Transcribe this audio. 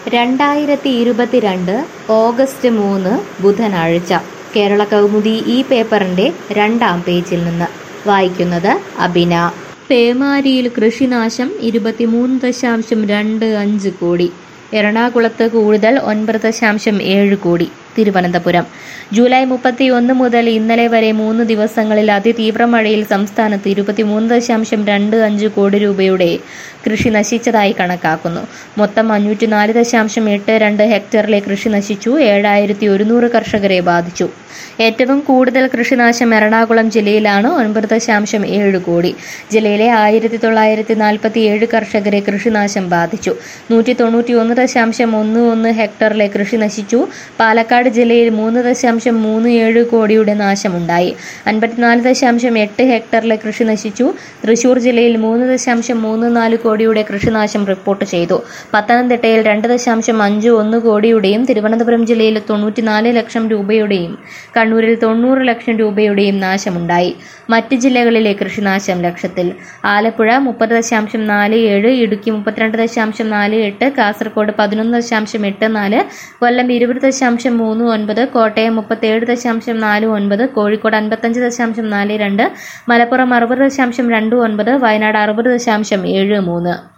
രണ്ടായിരത്തി ഇരുപത്തിരണ്ട് ഓഗസ്റ്റ് മൂന്ന് ബുധനാഴ്ച കേരള കൗമുദി ഈ പേപ്പറിന്റെ രണ്ടാം പേജിൽ നിന്ന് വായിക്കുന്നത് അബിന പേമാരിയിൽ കൃഷിനാശം ഇരുപത്തിമൂന്ന് ദശാംശം രണ്ട് അഞ്ച് കോടി എറണാകുളത്ത് കൂടുതൽ ഒൻപത് ദശാംശം ഏഴ് കോടി തിരുവനന്തപുരം ജൂലൈ മുപ്പത്തി ഒന്ന് മുതൽ ഇന്നലെ വരെ മൂന്ന് ദിവസങ്ങളിൽ അതിതീവ്ര മഴയിൽ സംസ്ഥാനത്ത് ഇരുപത്തിമൂന്ന് ദശാംശം രണ്ട് അഞ്ച് കോടി രൂപയുടെ കൃഷി നശിച്ചതായി കണക്കാക്കുന്നു മൊത്തം അഞ്ഞൂറ്റി നാല് ദശാംശം എട്ട് രണ്ട് ഹെക്ടറിലെ കൃഷി നശിച്ചു ഏഴായിരത്തി ഒരുന്നൂറ് കർഷകരെ ബാധിച്ചു ഏറ്റവും കൂടുതൽ കൃഷിനാശം എറണാകുളം ജില്ലയിലാണ് ഒൻപത് ദശാംശം ഏഴ് കോടി ജില്ലയിലെ ആയിരത്തി തൊള്ളായിരത്തി നാൽപ്പത്തി ഏഴ് കർഷകരെ കൃഷിനാശം ബാധിച്ചു നൂറ്റി തൊണ്ണൂറ്റി ഒന്ന് ദശാംശം ഒന്ന് ഒന്ന് ഹെക്ടറിലെ കൃഷി നശിച്ചു പാലക്കാട് ജില്ലയിൽ മൂന്ന് ദശാംശം മൂന്ന് ഏഴ് കോടിയുടെ നാശമുണ്ടായി അൻപത്തിനാല് ദശാംശം എട്ട് ഹെക്ടറിലെ കൃഷി നശിച്ചു തൃശൂർ ജില്ലയിൽ മൂന്ന് ദശാംശം മൂന്ന് നാല് കോടിയുടെ കൃഷിനാശം റിപ്പോർട്ട് ചെയ്തു പത്തനംതിട്ടയിൽ രണ്ട് ദശാംശം അഞ്ച് ഒന്ന് കോടിയുടെയും തിരുവനന്തപുരം ജില്ലയിൽ തൊണ്ണൂറ്റിനാല് ലക്ഷം രൂപയുടെയും കണ്ണൂരിൽ തൊണ്ണൂറ് ലക്ഷം രൂപയുടെയും നാശമുണ്ടായി മറ്റ് ജില്ലകളിലെ കൃഷിനാശം ലക്ഷത്തിൽ ആലപ്പുഴ മുപ്പത് ദശാംശം നാല് ഏഴ് ഇടുക്കി മുപ്പത്തിരണ്ട് ദശാംശം നാല് എട്ട് കാസർഗോഡ് പതിനൊന്ന് ദശാംശം എട്ട് നാല് കൊല്ലം ഇരുപത് ദശാംശം മൂന്ന് ഒൻപത് കോട്ടയം മുപ്പത്തേഴ് ദശാംശം നാല് ഒൻപത് കോഴിക്കോട് അൻപത്തഞ്ച് ദശാംശം നാല് രണ്ട് മലപ്പുറം അറുപത് ദശാംശം രണ്ട് ഒൻപത് വയനാട് അറുപത് ദശാംശം ഏഴ് മൂന്ന്